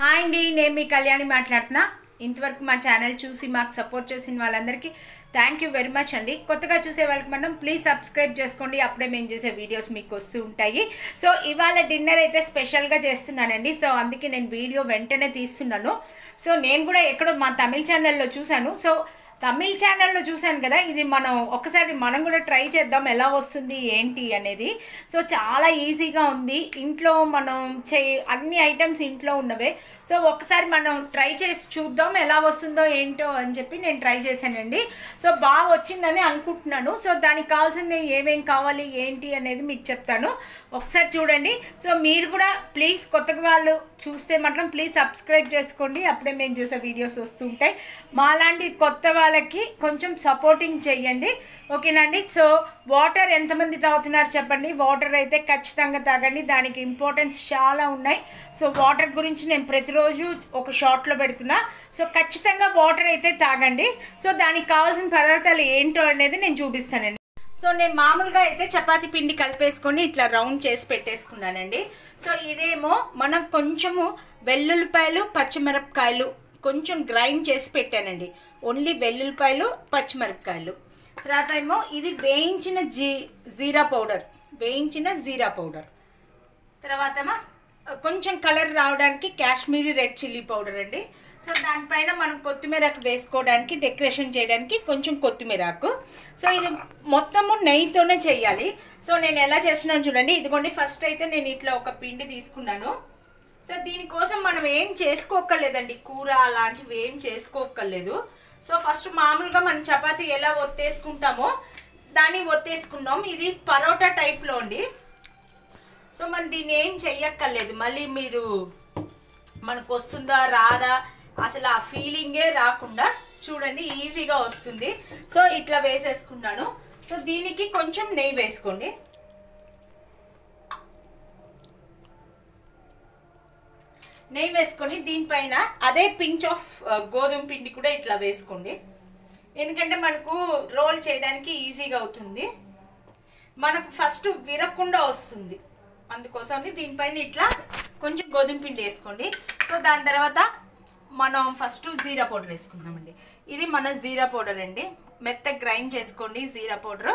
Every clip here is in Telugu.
హాయ్ అండి నేను మీ కళ్యాణి మాట్లాడుతున్నా ఇంతవరకు మా ఛానల్ చూసి మాకు సపోర్ట్ చేసిన వాళ్ళందరికీ థ్యాంక్ యూ వెరీ మచ్ అండి కొత్తగా చూసే వాళ్ళకి మనం ప్లీజ్ సబ్స్క్రైబ్ చేసుకోండి అప్పుడే మేము చేసే వీడియోస్ మీకు వస్తూ ఉంటాయి సో ఇవాళ డిన్నర్ అయితే స్పెషల్గా చేస్తున్నానండి సో అందుకే నేను వీడియో వెంటనే తీస్తున్నాను సో నేను కూడా ఎక్కడో మా తమిళ ఛానల్లో చూశాను సో తమిళ్ ఛానల్లో చూశాను కదా ఇది మనం ఒకసారి మనం కూడా ట్రై చేద్దాం ఎలా వస్తుంది ఏంటి అనేది సో చాలా ఈజీగా ఉంది ఇంట్లో మనం చే అన్ని ఐటమ్స్ ఇంట్లో ఉన్నవే సో ఒకసారి మనం ట్రై చేసి చూద్దాం ఎలా వస్తుందో ఏంటో అని చెప్పి నేను ట్రై చేశానండి సో బాగా వచ్చిందని అనుకుంటున్నాను సో దానికి కావాల్సింది ఏమేం కావాలి ఏంటి అనేది మీకు చెప్తాను ఒకసారి చూడండి సో మీరు కూడా ప్లీజ్ కొత్తగా వాళ్ళు చూస్తే మాత్రం ప్లీజ్ సబ్స్క్రైబ్ చేసుకోండి అప్పుడే మేము చూసే వీడియోస్ వస్తుంటాయి మాలాంటి కొత్త వాళ్ళకి కొంచెం సపోర్టింగ్ చెయ్యండి ఓకేనండి సో వాటర్ ఎంతమంది తాగుతున్నారు చెప్పండి వాటర్ అయితే ఖచ్చితంగా తాగండి దానికి ఇంపార్టెన్స్ చాలా ఉన్నాయి సో వాటర్ గురించి నేను ప్రతిరోజు ఒక షార్ట్లో పెడుతున్నా సో ఖచ్చితంగా వాటర్ అయితే తాగండి సో దానికి కావాల్సిన పదార్థాలు ఏంటో అనేది నేను చూపిస్తానండి సో నేను మామూలుగా అయితే చపాతి పిండి కలిపేసుకొని ఇట్లా రౌండ్ చేసి పెట్టేసుకున్నానండి సో ఇదేమో మనం కొంచెము వెల్లుల్లిపాయలు పచ్చిమిరపకాయలు కొంచెం గ్రైండ్ చేసి పెట్టానండి ఓన్లీ వెల్లుల్లిపాయలు పచ్చిమిరపకాయలు తర్వాత ఏమో ఇది వేయించిన జీ జీరా పౌడర్ వేయించిన జీరా పౌడర్ తర్వాత ఏమో కొంచెం కలర్ రావడానికి కాశ్మీరీ రెడ్ చిల్లీ పౌడర్ అండి సో దానిపైన మనం కొత్తిమీరకు వేసుకోవడానికి డెకరేషన్ చేయడానికి కొంచెం కొత్తిమీరాకు సో ఇది మొత్తము నెయ్యితోనే చేయాలి సో నేను ఎలా చేస్తున్నాను చూడండి ఇదిగోండి ఫస్ట్ అయితే నేను ఇట్లా ఒక పిండి తీసుకున్నాను సో దీనికోసం మనం ఏం చేసుకోక్కర్లేదండి కూర అలాంటివి ఏం చేసుకోక్కర్లేదు సో ఫస్ట్ మామూలుగా మనం చపాతీ ఎలా ఒత్తేసుకుంటామో దాన్ని ఒత్తేసుకున్నాం ఇది పరోటా టైప్లో అండి సో మనం దీన్ని ఏం చెయ్యక్కర్లేదు మళ్ళీ మీరు మనకు వస్తుందా రాదా అసలు ఆ ఫీలింగే రాకుండా చూడండి ఈజీగా వస్తుంది సో ఇట్లా వేసేసుకున్నాను సో దీనికి కొంచెం నెయ్యి వేసుకోండి నెయ్యి వేసుకొని దీనిపైన అదే పించ్ ఆఫ్ గోధుమ పిండి కూడా ఇట్లా వేసుకోండి ఎందుకంటే మనకు రోల్ చేయడానికి ఈజీగా అవుతుంది మనకు ఫస్ట్ విరగకుండా వస్తుంది అందుకోసం దీనిపైన ఇట్లా కొంచెం గోధుమ పిండి వేసుకోండి సో దాని తర్వాత మనం ఫస్ట్ జీరా పౌడర్ వేసుకుందామండి ఇది మన జీరా పౌడర్ అండి మెత్త గ్రైండ్ చేసుకోండి జీరా పౌడర్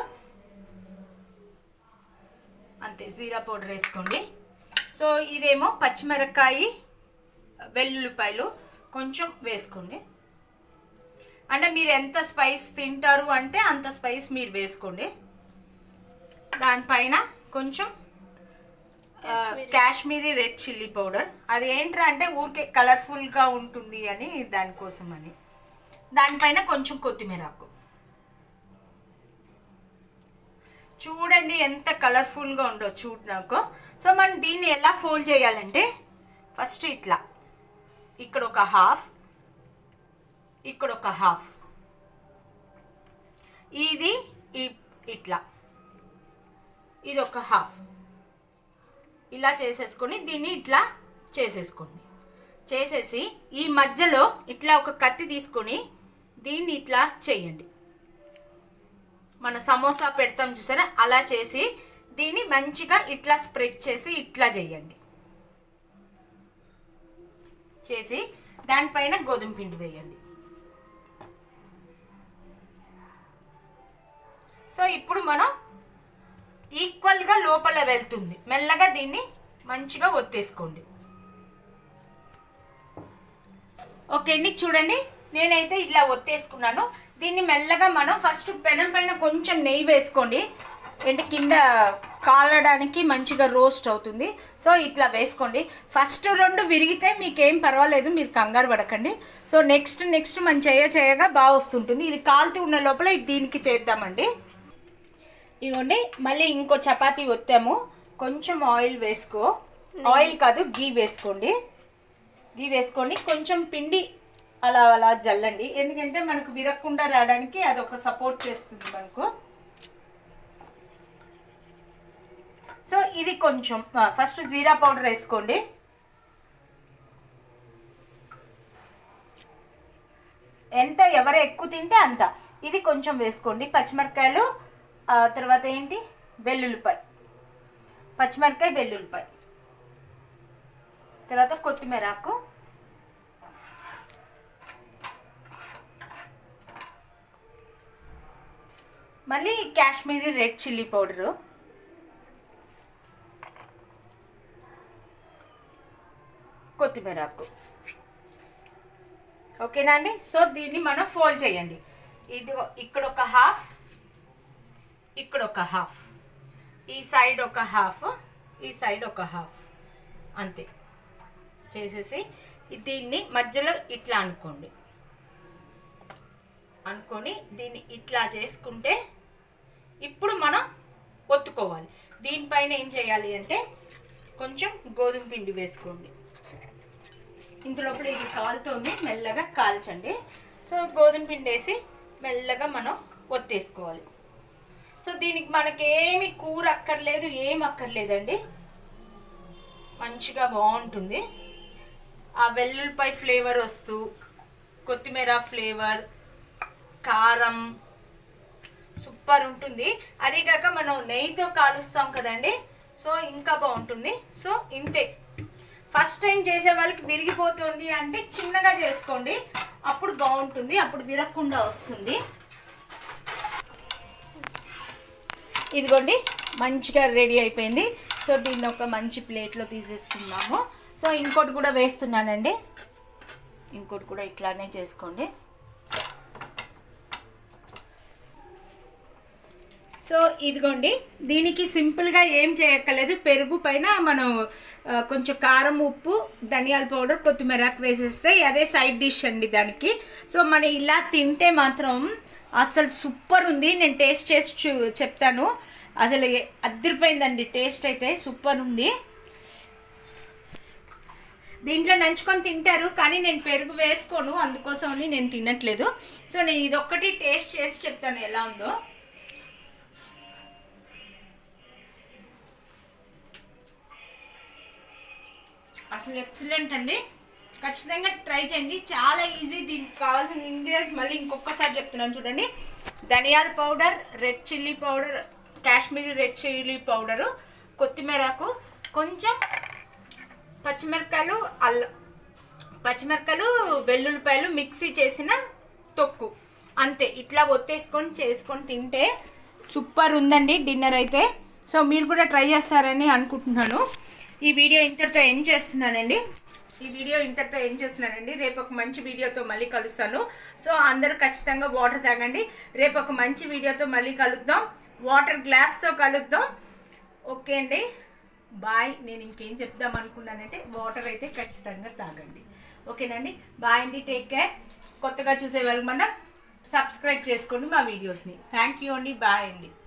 అంతే జీరా పౌడర్ వేసుకోండి సో ఇదేమో పచ్చిమిరపకాయ వెల్లుల్లిపాయలు కొంచెం వేసుకోండి అంటే మీరు ఎంత స్పైస్ తింటారు అంటే అంత స్పైస్ మీరు వేసుకోండి దానిపైన కొంచెం కాశ్మీరీ రెడ్ చిల్లీ పౌడర్ అది ఏంట్రా అంటే ఊరికే కలర్ఫుల్గా ఉంటుంది అని దానికోసం అని దానిపైన కొంచెం కొత్తిమీరాకు చూడండి ఎంత కలర్ఫుల్గా ఉండో చూడు నాకు సో మనం దీన్ని ఎలా ఫోల్డ్ చేయాలంటే ఫస్ట్ ఇట్లా ఇక్కడ ఒక హాఫ్ ఇక్కడ ఒక హాఫ్ ఇది ఇట్లా ఇది ఒక హాఫ్ ఇలా చేసేసుకొని దీన్ని ఇట్లా చేసేసుకోండి చేసేసి ఈ మధ్యలో ఇట్లా ఒక కత్తి తీసుకొని దీన్ని ఇట్లా చేయండి మన సమోసా పెడతాం చూసారా అలా చేసి దీన్ని మంచిగా ఇట్లా స్ప్రెడ్ చేసి ఇట్లా చేయండి చేసి దానిపైన గోధుమ పిండి వేయండి సో ఇప్పుడు మనం ఈక్వల్గా లోపల వెళ్తుంది మెల్లగా దీన్ని మంచిగా ఒత్తేసుకోండి ఓకే అండి చూడండి నేనైతే ఇట్లా ఒత్తేసుకున్నాను దీన్ని మెల్లగా మనం ఫస్ట్ పెనం పైన కొంచెం నెయ్యి వేసుకోండి ఏంటి కింద కాలడానికి మంచిగా రోస్ట్ అవుతుంది సో ఇట్లా వేసుకోండి ఫస్ట్ రెండు విరిగితే మీకేం పర్వాలేదు మీరు కంగారు పడకండి సో నెక్స్ట్ నెక్స్ట్ మనం చేయ చేయగా బాగా వస్తుంటుంది ఇది కాలుతూ ఉన్న లోపల దీనికి చేద్దామండి ఇదిగోండి మళ్ళీ ఇంకో చపాతీ ఒత్తాము కొంచెం ఆయిల్ వేసుకో ఆయిల్ కాదు గీ వేసుకోండి గీ వేసుకొని కొంచెం పిండి అలా అలా జల్లండి ఎందుకంటే మనకు విరగకుండా రావడానికి అది ఒక సపోర్ట్ చేస్తుంది మనకు సో ఇది కొంచెం ఫస్ట్ జీరా పౌడర్ వేసుకోండి ఎంత ఎవరు ఎక్కువ తింటే అంత ఇది కొంచెం వేసుకోండి పచ్చిమిరపకాయలు తర్వాత ఏంటి వెల్లుల్లిపాయ పచ్చిమిరపకాయ వెల్లుల్లిపాయ తర్వాత కొత్తిమీర ఆకు మళ్ళీ కాశ్మీరీ రెడ్ చిల్లీ పౌడరు కొత్తిమీర ఆకు ఓకేనా అండి సో దీన్ని మనం ఫోల్డ్ చేయండి ఇది ఇక్కడ ఒక హాఫ్ ఇక్కడ ఒక హాఫ్ ఈ సైడ్ ఒక హాఫ్ ఈ సైడ్ ఒక హాఫ్ అంతే చేసేసి దీన్ని మధ్యలో ఇట్లా అనుకోండి అనుకొని దీన్ని ఇట్లా చేసుకుంటే ఇప్పుడు మనం ఒత్తుకోవాలి దీనిపైన ఏం చేయాలి అంటే కొంచెం గోధుమ పిండి వేసుకోండి ఇందులోపల ఇది కాలుతోంది మెల్లగా కాల్చండి సో గోధుమ పిండి వేసి మెల్లగా మనం ఒత్తేసుకోవాలి సో దీనికి మనకేమి కూర అక్కర్లేదు ఏం అక్కర్లేదండి మంచిగా బాగుంటుంది ఆ వెల్లుల్లిపాయ ఫ్లేవర్ వస్తూ కొత్తిమీర ఫ్లేవర్ కారం సూపర్ ఉంటుంది అదే కాక మనం నెయ్యితో కాలుస్తాం కదండి సో ఇంకా బాగుంటుంది సో ఇంతే ఫస్ట్ టైం చేసే వాళ్ళకి విరిగిపోతుంది అంటే చిన్నగా చేసుకోండి అప్పుడు బాగుంటుంది అప్పుడు విరగకుండా వస్తుంది ఇదిగోండి మంచిగా రెడీ అయిపోయింది సో దీన్ని ఒక మంచి ప్లేట్లో తీసేసుకుందాము సో ఇంకోటి కూడా వేస్తున్నానండి ఇంకోటి కూడా ఇట్లానే చేసుకోండి సో ఇదిగోండి దీనికి సింపుల్గా ఏం చేయక్కర్లేదు పెరుగు పైన మనం ఆ, కొంచెం కారం ఉప్పు ధనియాల పౌడర్ కొత్తిమీరకు వేసేస్తే అదే సైడ్ డిష్ అండి దానికి సో మనం ఇలా తింటే మాత్రం అసలు సూపర్ ఉంది నేను టేస్ట్ చేసి చూ చెప్తాను అసలు ఏ- అదిరిపోయిందండి టేస్ట్ అయితే సూపర్ ఉంది దీంట్లో నంచుకొని తింటారు కానీ నేను పెరుగు వేసుకోను అందుకోసమని నేను తినట్లేదు సో నేను ఇదొక్కటి టేస్ట్ చేసి చెప్తాను ఎలా ఉందో అసలు ఎక్సలెంట్ అండి ఖచ్చితంగా ట్రై చేయండి చాలా ఈజీ దీనికి కావాల్సిన ఇంగ్రీడియంట్స్ మళ్ళీ ఇంకొకసారి చెప్తున్నాను చూడండి ధనియాల powder red chilli powder Kashmiri red chilli powder కొత్తిమీరకు కొంచెం పచ్చిమిరపకాయలు అల్ల పచ్చిమిరపకాయలు వెల్లుల్లిపాయలు మిక్సీ చేసిన తొక్కు అంతే ఇట్లా ఒత్తేసుకొని చేసుకొని తింటే సూపర్ ఉందండి డిన్నర్ అయితే సో మీరు కూడా ట్రై చేస్తారని అనుకుంటున్నాను ఈ వీడియో ఇంతటితో ఎండ్ చేస్తున్నానండి ఈ వీడియో ఇంతటితో ఎండ్ చేస్తున్నానండి రేపు ఒక మంచి వీడియోతో మళ్ళీ కలుస్తాను సో అందరూ ఖచ్చితంగా వాటర్ తాగండి రేపు ఒక మంచి వీడియోతో మళ్ళీ కలుద్దాం వాటర్ గ్లాస్తో కలుద్దాం ఓకే అండి బాయ్ నేను ఇంకేం చెప్దాం అనుకున్నానంటే వాటర్ అయితే ఖచ్చితంగా తాగండి ఓకేనండి బాయ్ అండి టేక్ కేర్ కొత్తగా చూసే వాళ్ళు మనం సబ్స్క్రైబ్ చేసుకోండి మా వీడియోస్ని థ్యాంక్ యూ అండి బాయ్ అండి